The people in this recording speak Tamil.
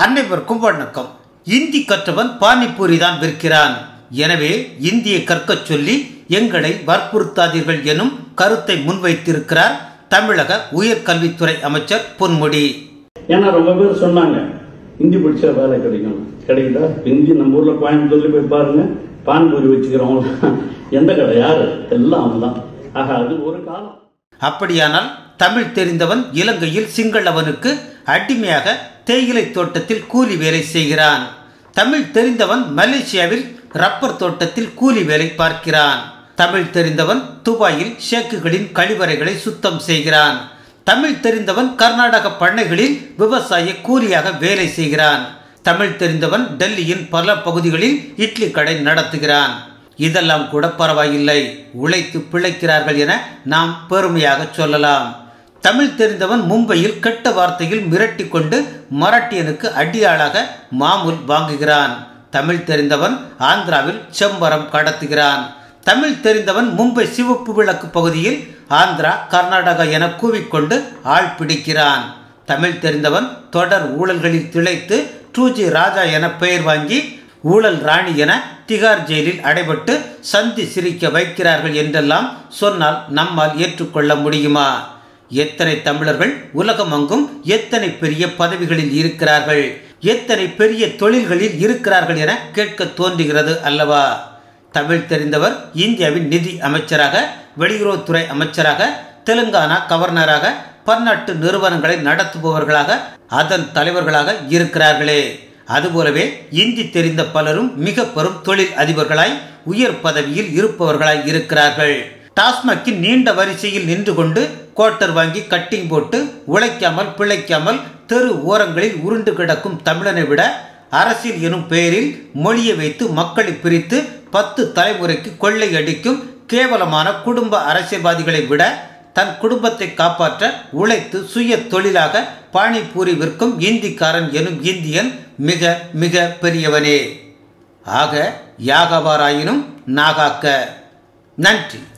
அனைவருக்கும் வணக்கம் இந்தி கற்றவன் பானிபூரி தான் விற்கிறான் எனவே இந்தியை கற்கச் சொல்லி எங்களை வற்புறுத்தாதீர்கள் எனும் கருத்தை முன்வைத்திருக்கிறார் தமிழக உயர்கல்வித்துறை அமைச்சர் பொன்முடி ஏன்னா ரொம்ப பேர் சொன்னாங்க ஹிந்தி படிச்சா வேலை கிடைக்கும் கிடைக்குதா ஹிந்தி நம்ம ஊர்ல கோயம்புத்தூர்ல போய் பாருங்க பான்பூரி வச்சுக்கிறவங்க எந்த கடை யாரு எல்லாம் அவன் தான் ஆக அது ஒரு காலம் அப்படியானால் தமிழ் தெரிந்தவன் இலங்கையில் சிங்களவனுக்கு அடிமையாக தேயிலை தோட்டத்தில் கூலி வேலை செய்கிறான் தமிழ் தெரிந்தவன் மலேசியாவில் ரப்பர் தோட்டத்தில் கூலி வேலை பார்க்கிறான் தமிழ் தெரிந்தவன் துபாயில் ஷேக்குகளின் கழிவறைகளை சுத்தம் செய்கிறான் தமிழ் தெரிந்தவன் கர்நாடக பண்ணைகளில் விவசாய கூலியாக வேலை செய்கிறான் தமிழ் தெரிந்தவன் டெல்லியின் பல பகுதிகளில் இட்லி கடை நடத்துகிறான் இதெல்லாம் கூட பரவாயில்லை உழைத்து பிழைக்கிறார்கள் என நாம் பெருமையாக சொல்லலாம் தமிழ் தெரிந்தவன் மும்பையில் கெட்ட வார்த்தையில் மிரட்டி கொண்டு மராட்டியனுக்கு அடியாளாக மாமூல் வாங்குகிறான் தமிழ் தெரிந்தவன் ஆந்திராவில் செம்பரம் கடத்துகிறான் தமிழ் தெரிந்தவன் மும்பை சிவப்பு விளக்கு பகுதியில் ஆந்திரா கர்நாடகா என கூவிக்கொண்டு ஆள் பிடிக்கிறான் தமிழ் தெரிந்தவன் தொடர் ஊழல்களில் திளைத்து டூ ஜி ராஜா என பெயர் வாங்கி ஊழல் ராணி என திகார் ஜெயிலில் அடைபட்டு சந்தி சிரிக்க வைக்கிறார்கள் என்றெல்லாம் சொன்னால் நம்மால் ஏற்றுக்கொள்ள முடியுமா எத்தனை தமிழர்கள் உலகமெங்கும் எத்தனை பெரிய பதவிகளில் இருக்கிறார்கள் எத்தனை பெரிய தொழில்களில் இருக்கிறார்கள் என கேட்க தோன்றுகிறது அல்லவா தமிழ் தெரிந்தவர் இந்தியாவின் நிதி அமைச்சராக வெளியுறவுத்துறை அமைச்சராக தெலுங்கானா கவர்னராக பன்னாட்டு நிறுவனங்களை நடத்துபவர்களாக அதன் தலைவர்களாக இருக்கிறார்களே அதுபோலவே இந்தி தெரிந்த பலரும் மிக பெரும் தொழில் அதிபர்களாய் உயர் பதவியில் இருப்பவர்களாய் இருக்கிறார்கள் டாஸ்மாக்கின் நீண்ட வரிசையில் நின்று கொண்டு கோட்டர் வாங்கி கட்டிங் போட்டு உழைக்காமல் பிழைக்காமல் தெரு ஓரங்களில் உருண்டு கிடக்கும் தமிழனை விட அரசியல் எனும் பெயரில் மொழியை வைத்து மக்களை பிரித்து பத்து தலைமுறைக்கு கொள்ளை அடிக்கும் கேவலமான குடும்ப அரசியல்வாதிகளை விட தன் குடும்பத்தை காப்பாற்ற உழைத்து சுய தொழிலாக பானிபூரி விற்கும் இந்திக்காரன் எனும் இந்தியன் மிக மிக பெரியவனே ஆக யாகவாராயினும் நாகாக்க நன்றி